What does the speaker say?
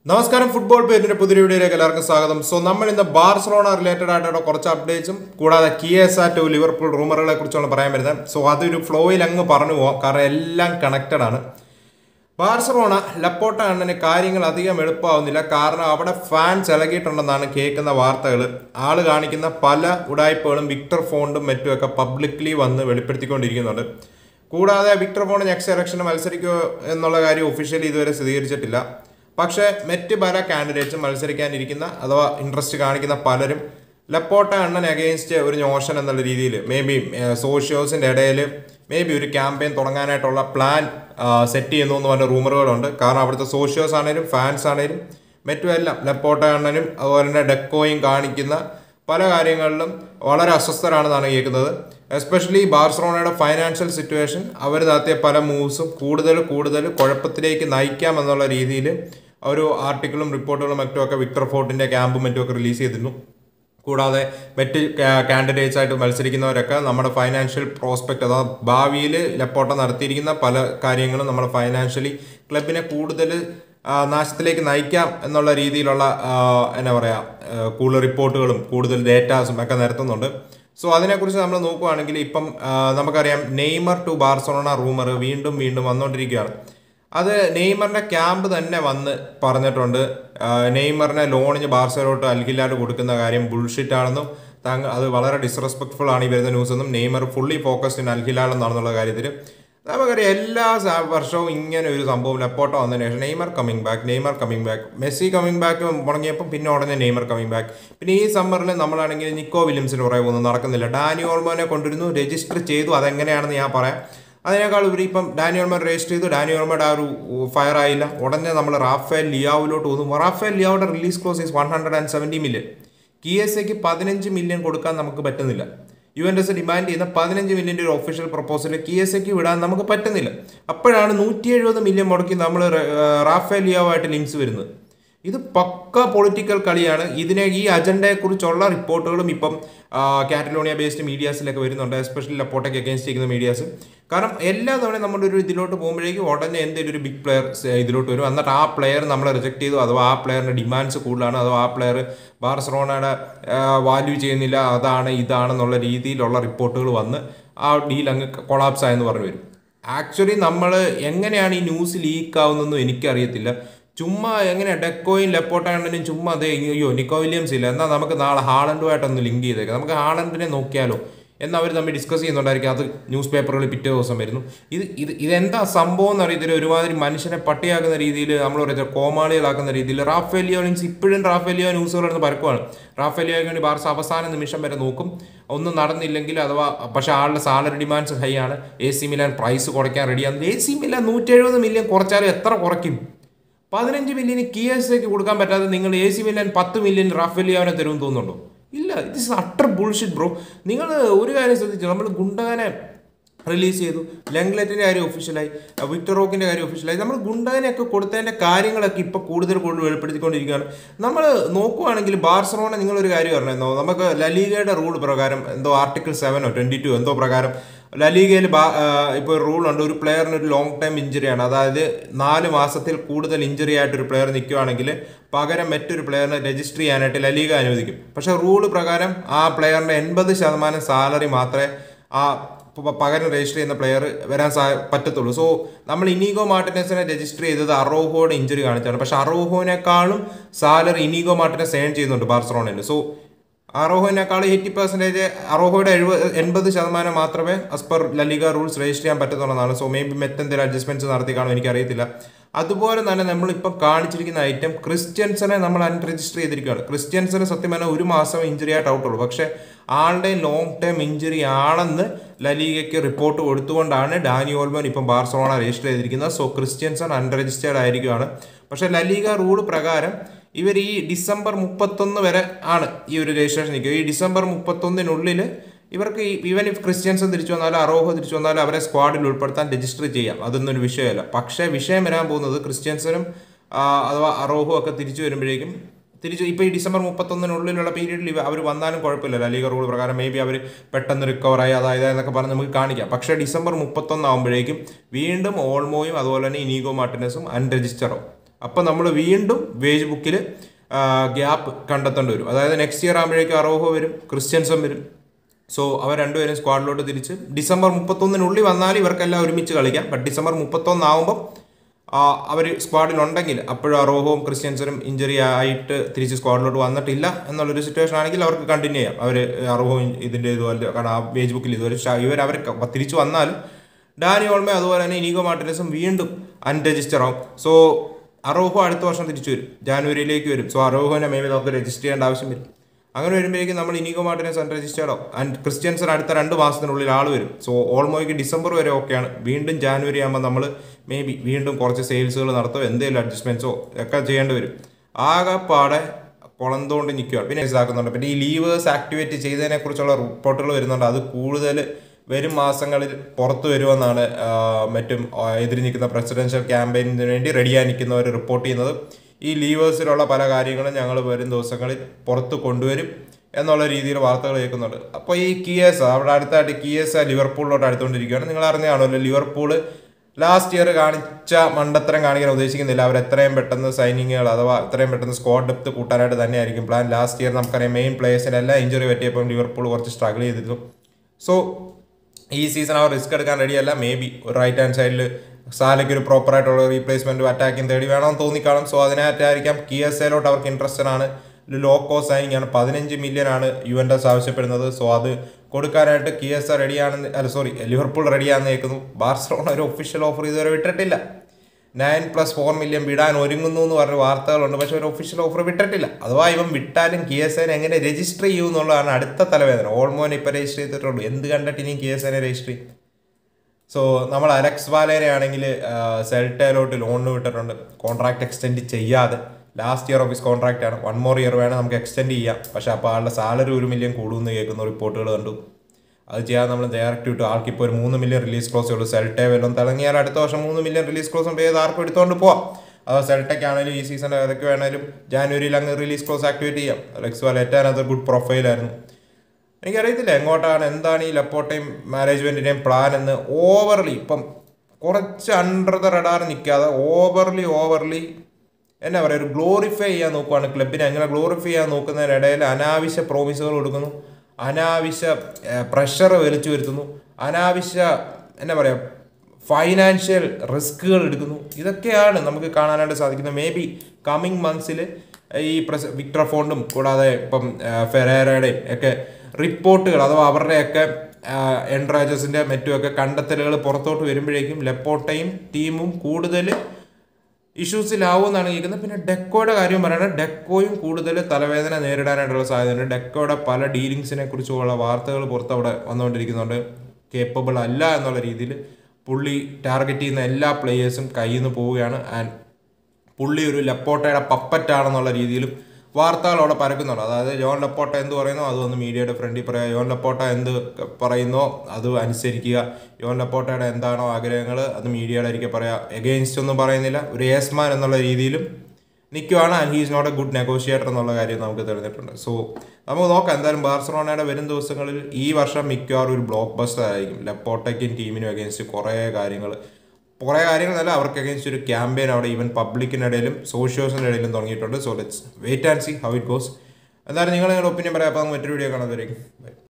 നമസ്കാരം ഫുട്ബോൾ പേരിന്റെ പുതിയ വീഡിയോയിലേക്ക് എല്ലാവർക്കും സ്വാഗതം സോ നമ്മൾ ഇന്ന് ബാർസലോണ റിലേറ്റഡ് ആയിട്ടുള്ള കുറച്ച് അപ്ഡേറ്റ്സും കൂടാതെ കിയസ ടു ലിവർപൂൾ റൂമറുകളെ കുറിച്ചാണ് പറയാൻ വരുന്നത് സോ അതൊരു ഫ്ലോയിൽ അങ്ങ് പറഞ്ഞു പോവാം കാരണം എല്ലാം കണക്റ്റഡ് ആണ് ബാർസലോണ ലപ്പോട്ട അണ്ണന് കാര്യങ്ങൾ അധികം എളുപ്പമാവുന്നില്ല കാരണം അവിടെ ഫാൻസ് ഇളകിയിട്ടുണ്ടെന്നാണ് കേൾക്കുന്ന വാർത്തകൾ ആള് കാണിക്കുന്ന പല ഉടായ്പകളും വിക്ടർ ഫോണ്ടും മറ്റുമൊക്കെ പബ്ലിക്കലി വന്ന് വെളിപ്പെടുത്തിക്കൊണ്ടിരിക്കുന്നുണ്ട് കൂടാതെ വിക്ടർ ഫോണ്ട് നെക്സ്റ്റ് ഇലക്ഷന് മത്സരിക്കുമോ എന്നുള്ള കാര്യം ഒഫീഷ്യലി ഇതുവരെ സ്ഥിരീകരിച്ചിട്ടില്ല പക്ഷേ മറ്റ് പല കാൻഡിഡേറ്റ്സും മത്സരിക്കാനിരിക്കുന്ന അഥവാ ഇൻട്രസ്റ്റ് കാണിക്കുന്ന പലരും ലപ്പോട്ട അണ്ണൻ അഗെയിൻസ്റ്റ് ഒരു നോഷൻ എന്നുള്ള രീതിയിൽ മേ ബി സോഷ്യോസിൻ്റെ ഇടയിൽ മേ ബി ഒരു ക്യാമ്പയിൻ തുടങ്ങാനായിട്ടുള്ള പ്ലാൻ സെറ്റ് ചെയ്യുന്നു എന്ന് പറഞ്ഞ റൂമറുകളുണ്ട് കാരണം അവിടുത്തെ സോഷ്യോസ് ആണേലും ഫാൻസ് ആണേലും മറ്റുമെല്ലാം ലപ്പോട്ട അണ്ണനും അതുപോലെ തന്നെ ഡെക്കോയും കാണിക്കുന്ന പല കാര്യങ്ങളിലും വളരെ അസ്വസ്ഥരാണെന്നാണ് കേൾക്കുന്നത് എസ്പെഷ്യലി ബാർസലോണയുടെ ഫൈനാൻഷ്യൽ സിറ്റുവേഷൻ അവർ നടത്തിയ പല മൂവ്സും കൂടുതൽ കൂടുതൽ കുഴപ്പത്തിലേക്ക് നയിക്കാം എന്നുള്ള രീതിയിൽ ഒരു ആർട്ടിക്കിളും റിപ്പോർട്ടുകളും മറ്റുമൊക്കെ വിക്ടർ ഫോർട്ടിൻ്റെ ക്യാമ്പും മറ്റുമൊക്കെ റിലീസ് ചെയ്തിരുന്നു കൂടാതെ മറ്റ് കാൻഡിഡേറ്റ്സ് ആയിട്ട് മത്സരിക്കുന്നവരൊക്കെ നമ്മുടെ ഫൈനാൻഷ്യൽ പ്രോസ്പെക്റ്റ് അഥവാ ഭാവിയിൽ ലപ്പോട്ട നടത്തിയിരിക്കുന്ന പല കാര്യങ്ങളും നമ്മുടെ ഫൈനാൻഷ്യലി ക്ലബിനെ കൂടുതൽ ആ, നാശത്തിലേക്ക് നയിക്കാം എന്നുള്ള രീതിയിലുള്ള ആ, എന്നാ പറയുക കൂടുതൽ റിപ്പോർട്ടുകളും കൂടുതൽ ഡേറ്റാസും ഒക്കെ നിരത്തുന്നുണ്ട് സോ അതിനെക്കുറിച്ച് നമ്മൾ നോക്കുകയാണെങ്കിൽ ഇപ്പം ആ, നമുക്കറിയാം നെയ്മർ ടു ബാർസലോണ റൂമർ വീണ്ടും വീണ്ടും വന്നുകൊണ്ടിരിക്കുകയാണ് അത് നെയ്മറിന്റെ ക്യാമ്പ് തന്നെ വന്ന് പറഞ്ഞിട്ടുണ്ട് ആ, നെയ്മറിനെ ലോണിന് ബാർസലോട്ട് അൽഹിലാൽ കൊടുക്കുന്ന കാര്യം ബുൾഷിറ്റ് ആണെന്നും താങ്കൾ അത് വളരെ ഡിസ്റെസ്പെക്ട്ഫുൾ ആണ് ഈ വരുന്ന ന്യൂസ് എന്നും Neymar fully focused in Al Hilal എന്നാണെന്നുള്ള കാര്യത്തിൽ നമുക്കറിയാം എല്ലാ സ- വർഷവും ഇങ്ങനെ ഒരു സംഭവം ലെപ്പോട്ടോ വന്നതിന് ശേഷം Neymar coming back Neymar coming back Messi coming back മുടങ്ങിയപ്പോൾ പിന്നെ ഉടനെ നെയ്മർ കമ്മിങ് ബാക്ക് പിന്നെ ഈ സമ്മറിൽ നമ്മളാണെങ്കിൽ നിക്കോ വില്യംസിന് പുറകെ ഒന്നും നടക്കുന്നില്ല ഡാനി ഓൾമോനെ കൊണ്ടുവരുന്നു രജിസ്റ്റർ ചെയ്തു അതെങ്ങനെയാണെന്ന് ഞാൻ പറയാം അതിനേക്കാൾ ഉപരി ഇപ്പം ഡാനി ഓൾമോൻ രജിസ്റ്റർ ചെയ്തു ഡാനി ഓൾമോയുടെ ആ ഒരു ഫയർ ആയില്ല ഉടനെ നമ്മൾ റാഫേൽ ലിയാവിലോട്ട് പോകുന്നു റാഫേൽ ലിയാവുടെ release clause is one hundred and seventy million കി എസ് എക്ക് പതിനഞ്ച് മില്യൺ കൊടുക്കാൻ നമുക്ക് പറ്റുന്നില്ല യു എൻ എസ് ഡിമാൻഡ് ചെയ്യുന്ന പതിനഞ്ച് മില്യൻ്റെ ഒരു ഒഫീഷ്യൽ പ്രപ്പോസൽ കി എസ് എക്ക് വിടാൻ നമുക്ക് പറ്റുന്നില്ല അപ്പോഴാണ് നൂറ്റി എഴുപത് മില്യൺ മുടക്കി നമ്മൾ റാഫേൽ ലിയാവുമായിട്ട് ലിങ്ക്സ് വരുന്നത് ഇത് പക്ക പൊളിറ്റിക്കൽ കളിയാണ് ഇതിനെ ഈ അജണ്ടയെക്കുറിച്ചുള്ള റിപ്പോർട്ടുകളും ഇപ്പം ആ, കാറ്റലോണിയ ബേസ്ഡ് മീഡിയാസിലൊക്കെ വരുന്നുണ്ട് എസ്പെഷ്യലി ലപ്പോട്ടയ്ക്ക് അഗേൻസ്റ്റ് ചെയ്യുന്ന മീഡിയാസ് കാരണം എല്ലാ തവണയും നമ്മുടെ ഒരു ഇതിലോട്ട് പോകുമ്പോഴേക്കും ഉടനെ എന്തെങ്കിലും ഒരു ബിഗ് പ്ലെയർ ഇതിലോട്ട് വരും എന്നിട്ട് ആ പ്ലെയർ നമ്മളെ റിജക്ട് ചെയ്തു അഥവാ ആ പ്ലെയറിന്റെ ഡിമാൻഡ്സ് കൂടുതലാണ് അഥവാ ആ പ്ലെയർ ബാർസലോണയുടെ വാല്യൂ ചെയ്യുന്നില്ല അതാണ് ഇതാണെന്നുള്ള രീതിയിലുള്ള റിപ്പോർട്ടുകൾ വന്ന് ആ ഡീൽ അങ്ങ് കൊളാപ്സ് ആയെന്ന് പറഞ്ഞു വരും ആക്ച്വലി നമ്മൾ എങ്ങനെയാണ് ഈ ന്യൂസ് ലീക്ക് ആവുന്നതെന്നും എനിക്കറിയത്തില്ല ചുമ്മാ എങ്ങനെ ഡെക്കോയും ലെപ്പോട്ടാണ്ടനും ചുമ്മാ അതേ അയ്യോ നിക്കോ വില്യംസ് ഇല്ല എന്നാൽ നമുക്ക് നാളെ ഹാളൻഡുമായിട്ടൊന്ന് ലിങ്ക് ചെയ്തേക്കാം നമുക്ക് ഹാളൻഡിനെ നോക്കിയാലോ എന്ന് അവർ തമ്മിൽ ഡിസ്കസ് ചെയ്യുന്നുണ്ടായിരിക്കും അത് ന്യൂസ് പേപ്പറുകളിൽ പിറ്റേ ദിവസം വരുന്നു ഇത് ഇത് ഇതെന്താ സംഭവം എന്ന് അറിയത്തില്ല ഒരുമാതിരി മനുഷ്യനെ പട്ടിയാക്കുന്ന രീതിയിൽ നമ്മൾ പറയുന്നത് കോമാളികളാക്കുന്ന രീതിയിൽ റാഫേലിയോ ലിങ്സ് ഇപ്പോഴും റാഫേലിയോ ന്യൂസുകൾ എന്ന് പരക്കുവാണ് റാഫേലിയോയ്ക്ക് വേണ്ടി ബാർസ അവസാന നിമിഷം വരെ നോക്കും ഒന്നും നടന്നില്ലെങ്കിൽ അഥവാ പക്ഷേ ആളുടെ സാലറി ഡിമാൻഡ്സ് ഹൈ ആണ് എ സി മിലാൻ പ്രൈസ് കുറയ്ക്കാൻ റെഡിയാണ് എ സി മിലാൻ നൂറ്റി എഴുപത് മില്യൺ കുറച്ചാലും എത്ര കുറയ്ക്കും പതിനഞ്ച് മില്യന് കി എസ് എക്ക് കൊടുക്കാൻ പറ്റാതെ നിങ്ങൾ എ സി മില്യൻ പത്ത് മില്യൻ റാഫേലിയാവിനെ തരുമെന്ന് തോന്നുന്നുണ്ടോ ഇല്ല ഇത് ഇസ് അട്ടർ ബുൾഷിറ്റ് ബ്രോ നിങ്ങൾ ഒരു കാര്യം ശ്രദ്ധിച്ചു നമ്മൾ ഗുണ്ടകനെ റിലീസ് ചെയ്തു ലെങ്ലെറ്റിൻ്റെ കാര്യം ഒഫീഷ്യലായി വിക്ടർ റോക്കിൻ്റെ കാര്യം ഒഫീഷ്യലായി നമ്മൾ ഗുണ്ടകനെയൊക്കെ കൊടുത്തതിൻ്റെ കാര്യങ്ങളൊക്കെ ഇപ്പോൾ കൂടുതൽ കൂടുതൽ വെളിപ്പെടുത്തിക്കൊണ്ടിരിക്കുകയാണ് നമ്മൾ നോക്കുവാണെങ്കിൽ ബാർസലോണ നിങ്ങളൊരു കാര്യം പറഞ്ഞോ നമുക്ക് ലലീഗയുടെ റൂൾ പ്രകാരം എന്തോ ആർട്ടിക്കിൾ സെവനോ ട്വൻറ്റി ടു എന്തോ പ്രകാരം ലലീഗയിൽ ഇപ്പോൾ ഒരു റൂളുണ്ട് ഒരു പ്ലെയറിന് ഒരു ലോങ് ടൈം ഇഞ്ചുറിയാണ് അതായത് നാല് മാസത്തിൽ കൂടുതൽ ഇഞ്ചുറി ആയിട്ട് ഒരു പ്ലെയർ നിൽക്കുകയാണെങ്കിൽ പകരം മറ്റൊരു പ്ലെയറിനെ രജിസ്റ്റർ ചെയ്യാനായിട്ട് ലലീഗ അനുവദിക്കും പക്ഷേ റൂൾ പ്രകാരം ആ പ്ലെയറിൻ്റെ എൺപത് ശതമാനം സാലറി മാത്രമേ ആ പ- പകരം രജിസ്റ്റർ ചെയ്യുന്ന പ്ലെയർ വരാൻ സാ പറ്റത്തുള്ളൂ സോ നമ്മൾ ഇനീഗോ മാർട്ടിനസിനെ രജിസ്റ്റർ ചെയ്തത് അറോഹോയുടെ ഇഞ്ചുറി കാണിച്ചാണ് പക്ഷെ അറോഹോനേക്കാളും സാലറി ഇനീഗോ മാർട്ടിനസ് ഏൺ ചെയ്യുന്നുണ്ട് ബാർസലോണയിൽ സോ അറോഹോനേക്കാൾ എയ്റ്റി പെർസെൻറ്റേജ് അറോഹോയുടെ എഴുപത് എൺപത് ശതമാനം മാത്രമേ as per LaLiga rules register ചെയ്യാൻ പറ്റത്തുള്ളതാണ് സോ മേ ബി മറ്റെന്തെങ്കിലും അഡ്ജസ്റ്റ്മെന്റ്സ് നടത്തി കാണും എനിക്കറിയത്തില്ല അതുപോലെ തന്നെ നമ്മളിപ്പം കാണിച്ചിരിക്കുന്ന ഐറ്റം ക്രിസ്ത്യൻസിനെ നമ്മൾ അൺരജിസ്റ്റർ ചെയ്തിരിക്കുകയാണ് ക്രിസ്ത്യൻസിന് സത്യം പറഞ്ഞാൽ ഒരു മാസം ഇഞ്ചുറി ആയിട്ട് ഔട്ടുള്ളൂ പക്ഷേ ആളുടെ ലോങ് ടേം ഇഞ്ചുറി ആണെന്ന് ലലീഗയ്ക്ക് റിപ്പോർട്ട് കൊടുത്തുകൊണ്ടാണ് ഡാനി ഓൾമോൻ ഇപ്പം ബാർസലോണ രജിസ്റ്റർ ചെയ്തിരിക്കുന്നത് സോ ക്രിസ്ത്യൻസൺ അൺരജിസ്റ്റേർഡ് ആയിരിക്കുകയാണ് പക്ഷേ ലലീഗ റൂൾ പ്രകാരം ഇവർ ഈ ഡിസംബർ മുപ്പത്തൊന്ന് വരെ ആണ് ഈ ഒരു രജിസ്ട്രേഷൻ നിൽക്കുക ഈ ഡിസംബർ മുപ്പത്തൊന്നിനുള്ളിൽ ഇവർക്ക് ഈ ഈവൻ ഇഫ് ക്രിസ്ത്യൻസും തിരിച്ചു വന്നാലും അറോഹോ തിരിച്ചു വന്നാലും അവരെ സ്ക്വാഡിൽ ഉൾപ്പെടുത്താൻ രജിസ്റ്റർ ചെയ്യാം അതൊന്നും ഒരു വിഷയമല്ല പക്ഷേ വിഷയം വരാൻ പോകുന്നത് ക്രിസ്ത്യൻസനും ആ, അഥവാ അറോഹോ ഒക്കെ തിരിച്ചു വരുമ്പോഴേക്കും തിരിച്ചു ഇപ്പോൾ ഈ ഡിസംബർ മുപ്പത്തൊന്നിനുള്ളിലുള്ള പീരീഡിൽ അവർ വന്നാലും കുഴപ്പമില്ല ലീഗ റൂൾ പ്രകാരം മേ ബി അവർ പെട്ടെന്ന് റിക്കവറായി അതായത് എന്നൊക്കെ പറഞ്ഞ് നമുക്ക് കാണിക്കാം പക്ഷേ ഡിസംബർ മുപ്പത്തൊന്നാകുമ്പോഴേക്കും വീണ്ടും ഓൾമോയും അതുപോലെ തന്നെ ഇനീഗോ മാർട്ടിനസും അൺരജിസ്റ്ററും അപ്പം നമ്മൾ വീണ്ടും വേജ് ബുക്കിൽ ഗ്യാപ്പ് കണ്ടെത്തേണ്ടി വരും അതായത് നെക്സ്റ്റ് ഇയർ ആകുമ്പോഴേക്കും അറോഹോ വരും ക്രിസ്ത്യൻസും വരും സോ അവർ രണ്ടുപേരും സ്ക്വാഡിലോട്ട് തിരിച്ച് ഡിസംബർ മുപ്പത്തൊന്നിനുള്ളിൽ വന്നാൽ ഇവർക്കെല്ലാം ഒരുമിച്ച് കളിക്കാം ബട്ട് ഡിസംബർ മുപ്പത്തൊന്നാവുമ്പം അവർ സ്ക്വാഡിലുണ്ടെങ്കിൽ അപ്പോഴും അറോഹവും ക്രിസ്ത്യൻസനും ഇഞ്ചറി ആയിട്ട് തിരിച്ച് സ്ക്വാഡിലോട്ട് വന്നിട്ടില്ല എന്നുള്ളൊരു സിറ്റുവേഷൻ ആണെങ്കിൽ അവർക്ക് കണ്ടിന്യൂ ചെയ്യാം അവർ അറോഹവും ഇതിൻ്റെ ഇതുപോലെ കാരണം ആ പേജ് ബുക്കിൽ ഇതുവരെ ഇവർ അവർ തിരിച്ചു വന്നാലും ഡാനി ഓൾമെ അതുപോലെ തന്നെ ഇനിഗോ മാർട്ടിനസും വീണ്ടും അൺരജിസ്റ്റർ ആവും സോ അറോഹോ അടുത്ത വർഷം തിരിച്ചു വരും ജാനുവരിയിലേക്ക് വരും സോ അറോഹോനെ മേ ബി നമുക്ക് രജിസ്റ്റർ ചെയ്യേണ്ട ആവശ്യം വരും അങ്ങനെ വരുമ്പോഴേക്കും നമ്മൾ ഇനിഗോ മാർട്ടിനസ് അൺരജിസ്റ്റേർഡ് ആവും ആൻഡ് ക്രിസ്ത്യൻസൺ അടുത്ത രണ്ട് മാസത്തിനുള്ളിൽ ആൾ വരും സോ ഓൾമോയ്ക്ക് ഡിസംബർ വരെ ഓക്കെയാണ് വീണ്ടും ജാനുവരി ആകുമ്പോൾ നമ്മൾ മേ ബി വീണ്ടും കുറച്ച് സെയിൽസുകൾ നടത്തുമോ എന്തെങ്കിലും അഡ്ജസ്റ്റ്മെൻറ്റ്സോ ഒക്കെ ചെയ്യേണ്ടി വരും ആകെപ്പാടെ കുളന്തുകൊണ്ട് നിൽക്കുകയാണ് പിന്നെ ഇതാക്കുന്നുണ്ട് പിന്നെ ഈ ലീവേഴ്സ് ആക്ടിവേറ്റ് ചെയ്തതിനെ കുറിച്ചുള്ള റിപ്പോർട്ടുകൾ വരുന്നുണ്ട് അത് കൂടുതൽ വരും മാസങ്ങളിൽ പുറത്തു വരുമെന്നാണ് ആ, മറ്റും ആ, എതിര് നിൽക്കുന്ന പ്രസിഡൻഷ്യൽ ക്യാമ്പയിനിന് വേണ്ടി റെഡിയായി നിൽക്കുന്നവർ റിപ്പോർട്ട് ചെയ്യുന്നത് ഈ ലീവേഴ്സിലുള്ള പല കാര്യങ്ങളും ഞങ്ങൾ വരും ദിവസങ്ങളിൽ പുറത്ത് കൊണ്ടുവരും എന്നുള്ള രീതിയിൽ വാർത്തകൾ കേൾക്കുന്നുണ്ട് അപ്പോൾ ഈ കിയേഴ്സ് അവിടെ അടുത്തായിട്ട് കിയേഴ്സ് ലിവർപൂളിലോട്ട് അടുത്തുകൊണ്ടിരിക്കുകയാണ് നിങ്ങൾ അറിഞ്ഞാണല്ലോ ലിവർപൂള് ലാസ്റ്റ് ഇയർ കാണിച്ച മണ്ടത്തരം കാണിക്കാൻ ഉദ്ദേശിക്കുന്നില്ല അവർ എത്രയും പെട്ടെന്ന് സൈനിങ്ങുകൾ അഥവാ എത്രയും പെട്ടെന്ന് സ്ക്വാഡ് ഡെപ്ത് കൂട്ടാനായിട്ട് തന്നെയായിരിക്കും പ്ലാൻ ലാസ്റ്റ് ഇയർ നമുക്കറിയാം മെയിൻ പ്ലേയേഴ്സിനെല്ലാം ഇഞ്ചുറി പറ്റിയപ്പോൾ ലിവർപൂൾ കുറച്ച് സ്ട്രഗിൾ ചെയ്തിരുന്നു സോ ഈ സീസൺ അവർ റിസ്ക് എടുക്കാൻ റെഡിയല്ല മേ ബി ഒരു റൈറ്റ് ഹാൻഡ് സൈഡിൽ സാലയ്ക്ക് ഒരു പ്രോപ്പർ ആയിട്ടുള്ള റീപ്ലേസ്മെന്റ് അറ്റാക്കിംഗ് തേടി വേണമെന്ന് തോന്നിക്കാണും സോ അതിനായിട്ടായിരിക്കാം കി എസ് എയിലോട്ട് അവർക്ക് ഇൻട്രസ്റ്റഡ് ആണ് ഒരു ലോ കോസ്റ്റ് സൈനിങ് ആണ് പതിനഞ്ച് മില്യൺ ആണ് യു എൻ എസ് ആവശ്യപ്പെടുന്നത് സോ അത് കൊടുക്കാനായിട്ട് കി എസ് എ റെഡിയാണെന്ന് അല്ല സോറി ലിവർപൂൾ റെഡിയാണെന്ന് കേൾക്കുന്നു ബാർസലോണ ഒരു ഒഫീഷ്യൽ ഓഫർ ഇതുവരെ വിട്ടിട്ടില്ല നയൻ പ്ലസ് ഫോർ മില്യൺ വിടാൻ ഒരുങ്ങുന്നു എന്ന് പറഞ്ഞ വാർത്തകളുണ്ട് പക്ഷെ ഒരു ഒഫീഷ്യൽ ഓഫർ വിട്ടിട്ടില്ല അഥവാ ഇവൻ വിട്ടാലും കി എസ് എനെ എങ്ങനെ രജിസ്റ്റർ ചെയ്യും എന്നുള്ളതാണ് അടുത്ത തലവേദന ഓൾമോൻ ഇപ്പം രജിസ്റ്റർ ചെയ്തിട്ടുള്ളൂ എന്ത് കണ്ടിട്ട് ഇനിയും കി എസ് എനെ രജിസ്റ്റർ ചെയ്യും സോ നമ്മൾ അലക്സ് വാലേനെ ആണെങ്കിൽ സെൽറ്റയിലോട്ട് ലോണിന് വിട്ടിട്ടുണ്ട് കോൺട്രാക്ട് എക്സ്റ്റെൻഡ് ചെയ്യാതെ ലാസ്റ്റ് ഇയർ ഓഫീസ് കോൺട്രാക്റ്റ് ആണ് വൺ മോർ ഇയർ വേണം നമുക്ക് എക്സ്റ്റെൻഡ് ചെയ്യാം പക്ഷെ അപ്പോൾ ആളുടെ സാലറി ഒരു മില്യൺ കൂടുമെന്ന് കേൾക്കുന്ന റിപ്പോർട്ടുകൾ കണ്ടു അത് ചെയ്യാതെ നമ്മൾ ഡയറക്റ്റ് വിട്ടു ആൾക്ക് ഇപ്പോൾ ഒരു മൂന്ന് മില്യൺ റിലീസ് ക്ലോസ് ഉള്ളൂ സെൽറ്റെ വല്ലതും തിളങ്ങിയാൽ അടുത്ത വർഷം മൂന്ന് മില്യൺ റിലീസ് ക്ലോസും ചെയ്ത് ആർക്കും എടുത്തുകൊണ്ട് പോവാം അതോ സെൽറ്റയ്ക്ക് ആണെങ്കിലും ഈ സീസൺ ഏതൊക്കെ വേണേലും ജാനുവരിയിൽ അങ്ങ് റിലീസ് ക്ലോസ് ആക്ടിവേറ്റ് ചെയ്യാം അലക്സ് വാലേറ്റ് അത് ഗുഡ് പ്രൊഫൈലായിരുന്നു എനിക്കറിയത്തില്ല എങ്ങോട്ടാണ് എന്താണ് ഈ ലപ്പോട്ടയും മാനേജ്മെന്റിന്റെയും പ്ലാൻ എന്ന് ഓവർലി ഇപ്പം കുറച്ച് അണ്ടർ ദ റഡാർ നിൽക്കാതെ ഓവർലി ഓവർലി എന്നാ പറയുക ഒരു ഗ്ലോറിഫൈ ചെയ്യാൻ നോക്കുവാണ് ക്ലബിനെ അങ്ങനെ ഗ്ലോറിഫൈ ചെയ്യാൻ നോക്കുന്നതിനിടയിൽ അനാവശ്യ പ്രോമിസുകൾ കൊടുക്കുന്നു അനാവശ്യ പ്രഷർ വലിച്ചു വരുത്തുന്നു അനാവശ്യ എന്നാ പറയുക ഫൈനാൻഷ്യൽ റിസ്കുകൾ എടുക്കുന്നു ഇതൊക്കെയാണ് നമുക്ക് കാണാനായിട്ട് സാധിക്കുന്നത് മേ ബി കമ്മിങ് മന്ത്സിൽ ഈ പ്രസ് വിക്ടർ ഫോണ്ടും കൂടാതെ ഇപ്പം ഫെറേറയുടെയും ഒക്കെ റിപ്പോർട്ടുകൾ അഥവാ അവരുടെയൊക്കെ എൻട്രാജസിൻ്റെ മറ്റുമൊക്കെ കണ്ടെത്തലുകൾ പുറത്തോട്ട് വരുമ്പോഴേക്കും ലെപ്പോട്ടയും ടീമും കൂടുതൽ ഇഷ്യൂസിലാവുമെന്നാണ് കേൾക്കുന്നത് പിന്നെ ഡെക്കോയുടെ കാര്യം പറയുന്നത് ഡെക്കോയും കൂടുതൽ തലവേദന നേരിടാനായിട്ടുള്ള സാധ്യതയുണ്ട് ഡെക്കോയുടെ പല ഡീലിങ്സിനെ കുറിച്ചുള്ള വാർത്തകൾ പുറത്ത് അവിടെ വന്നുകൊണ്ടിരിക്കുന്നുണ്ട് കേപ്പബിൾ അല്ല എന്നുള്ള രീതിയിൽ പുള്ളി ടാർഗറ്റ് ചെയ്യുന്ന എല്ലാ പ്ലേയേഴ്സും കയ്യിൽ നിന്ന് പോവുകയാണ് ആൻഡ് പുള്ളി ഒരു ലപ്പോട്ടയുടെ പപ്പറ്റാണെന്നുള്ള രീതിയിലും വാർത്തകൾ അവിടെ പരക്കുന്നുണ്ട് അതായത് ജോൺ ലപ്പോട്ട എന്ത് പറയുന്നോ അത് വന്ന് മീഡിയയുടെ ഫ്രണ്ടിൽ പറയുക ജോൺ ലപ്പോട്ട എന്ത് പറയുന്നോ അത് അനുസരിക്കുക ജോൺ ലപ്പോട്ടയുടെ എന്താണോ ആഗ്രഹങ്ങൾ അത് മീഡിയയുടെ ആയിരിക്കും പറയാം എഗെയിൻസ്റ്റ് ഒന്നും പറയുന്നില്ല ഒരു ഏസ്മാൻ എന്നുള്ള രീതിയിലും നിൽക്കുവാണ് and he's not a good negotiator എന്നുള്ള കാര്യം നമുക്ക് തെളിഞ്ഞിട്ടുണ്ട് സോ നമുക്ക് നോക്കാം എന്തായാലും ബാർസലോണയുടെ വരും ദിവസങ്ങളിൽ ഈ വർഷം മിക്കവാറും ഒരു ബ്ലോക്ക് ബസ്റ്റർ ആയിരിക്കും ലപ്പോട്ടയ്ക്കും ടീമിനും അഗേൻസ്റ്റ് കുറേ കാര്യങ്ങൾ കുറേ കാര്യങ്ങളല്ല അവർക്ക് അഗേൻസ്റ്റ് ഒരു ക്യാമ്പയിൻ അവിടെ ഈവൻ പബ്ലിക്കിനിടയിലും സോഷ്യോസിൻ്റെ ഇടയിലും തുടങ്ങിയിട്ടുണ്ട് so let's wait and see how it goes എന്തായാലും നിങ്ങൾ നിങ്ങളുടെ ഒപ്പീനിയൻ പറയാം അപ്പോൾ നമുക്ക് മറ്റൊരു വീഡിയോ കാണാൻ